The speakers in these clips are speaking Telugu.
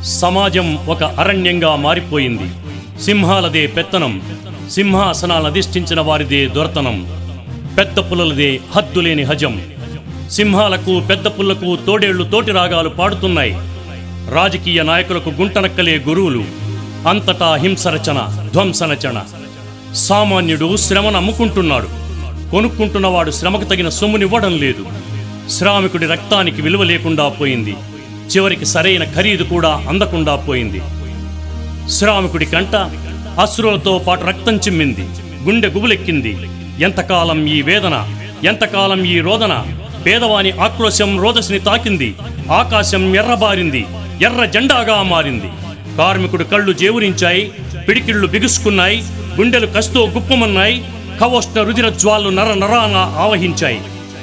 సమాజం ఒక అరణ్యంగా మారిపోయింది సింహాలదే పెత్తనం సింహాసనాలు అధిష్ఠించిన వారిదే దొరతనం పెద్ద పుల్లలదే హద్దులేని హజం సింహాలకు పెద్ద పుల్లకు తోడేళ్లు తోటి రాగాలు పాడుతున్నాయి రాజకీయ నాయకులకు గుంటనక్కలే గురువులు అంతటా హింసరచన ధ్వంసరచన సామాన్యుడు శ్రమను అమ్ముకుంటున్నాడు కొనుక్కుంటున్నవాడు శ్రమకు తగిన సొమ్మునివ్వడం లేదు శ్రామికుడి రక్తానికి విలువ లేకుండా పోయింది చివరికి సరైన ఖరీదు కూడా అందకుండా పోయింది శ్రామికుడి కంట అశ్రులతో పాటు రక్తం చిమ్మింది గుండె గుబులెక్కింది ఎంతకాలం ఈ వేదన ఎంతకాలం ఈ రోదన పేదవాని ఆక్రోశం రోదసిని తాకింది ఆకాశం ఎర్రబారింది ఎర్ర జెండాగా మారింది కార్మికుడు కళ్ళు జేవురించాయి పిడికిళ్ళు బిగుసుకున్నాయి గుండెలు కస్తో గుప్పమన్నాయి కవోష్ణ రుధిర జ్వాలు నర నరాన ఆవహించాయి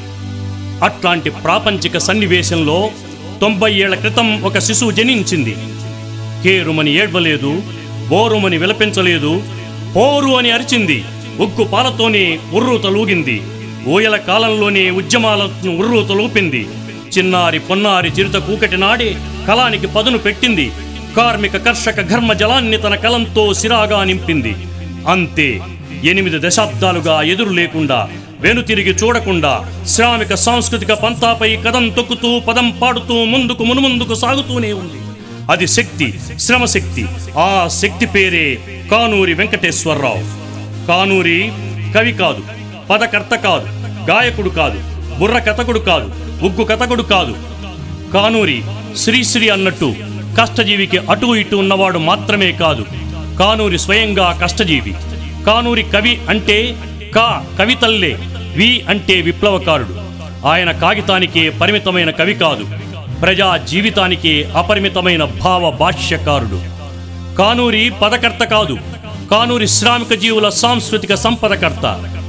అట్లాంటి ప్రాపంచిక సన్నివేశంలో తొంభై ఏళ్ల క్రితం ఒక శిశువు జనించింది కేరుమని ఏడ్వలేదు బోరుమని విలపించలేదు పోరు అని అరిచింది ఉగ్గు పాలతోనే ఉర్రూతలూగింది ఊయల కాలంలోనే ఉద్యమాలను ఉర్రూతలూపింది చిన్నారి పొన్నారి చిరుత కూకటి నాడే కలానికి పదును పెట్టింది కార్మిక కర్షక ఘర్మ జలాన్ని తన కలంతో సిరాగా నింపింది అంతే ఎనిమిది దశాబ్దాలుగా ఎదురు లేకుండా వెనుతిరిగి చూడకుండా శ్రామిక సాంస్కృతిక పంతాపై కదం తొక్కుతూ పదం పాడుతూ ముందుకు మునుముందుకు సాగుతూనే ఉంది అది శక్తి శ్రమ శక్తి ఆ శక్తి పేరే కానూరి వెంకటేశ్వరరావు కానూరి కవి కాదు పదకర్త కాదు గాయకుడు కాదు బుర్ర కథకుడు కాదు ఉగ్గు కథకుడు కాదు కానూరి శ్రీశ్రీ అన్నట్టు కష్టజీవికి అటు ఇటు ఉన్నవాడు మాత్రమే కాదు కానూరి స్వయంగా కష్టజీవి కానూరి కవి అంటే కా కవితల్లే వి అంటే విప్లవకారుడు ఆయన కాగితానికే పరిమితమైన కవి కాదు ప్రజా జీవితానికే అపరిమితమైన భావ భాష్యకారుడు కానూరి పదకర్త కాదు కానూరి శ్రామిక జీవుల సాంస్కృతిక సంపదకర్త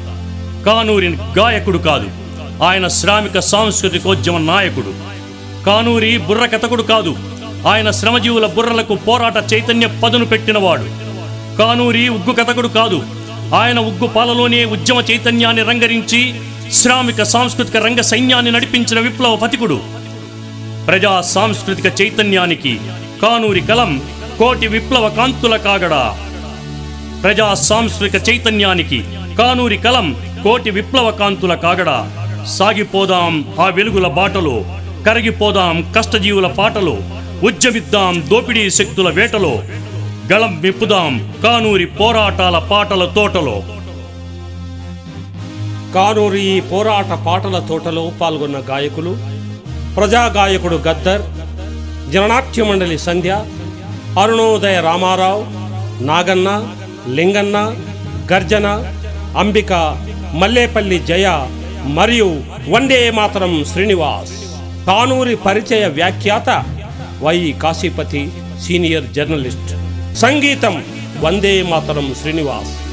కానూరి గాయకుడు కాదు ఆయన శ్రామిక సాంస్కృతికోద్యమ నాయకుడు కానూరి బుర్ర కథకుడు కాదు ఆయన శ్రమజీవుల బుర్రలకు పోరాట చైతన్య పదును పెట్టినవాడు కానూరి ఉగ్గు కథకుడు కాదు ఆయన ఉగ్గు పాలలోనే ఉద్యమ చైతన్యాన్ని రంగరించి శ్రామిక సాంస్కృతిక రంగ సైన్యాన్ని నడిపించిన విప్లవ పథికుడు ప్రజా సాంస్కృతిక చైతన్యానికి కానూరి కలం కోటి విప్లవ కాంతుల కాగడా ప్రజా సాంస్కృతిక చైతన్యానికి కానూరి కలం కోటి విప్లవ కాంతుల కాగడా సాగిపోదాం ఆ వెలుగుల బాటలో కరిగిపోదాం కష్టజీవుల పాటలో ఉద్యమిద్దాం దోపిడీ శక్తుల వేటలో గళం విప్పుదాం కానూరి పోరాటాల పాటల తోటలో కానూరి ఈ పోరాట పాటల తోటలో పాల్గొన్న గాయకులు ప్రజా గాయకుడు గద్దర్ జననాట్య మండలి సంధ్య అరుణోదయ రామారావు నాగన్న లింగన్న గర్జన అంబిక మల్లేపల్లి జయ మరియు వందే మాతరం శ్రీనివాస్ కానూరి పరిచయ వ్యాఖ్యాత వై కాశీపతి సీనియర్ జర్నలిస్ట్ సంగీతం వందే మాతరం శ్రీనివాస్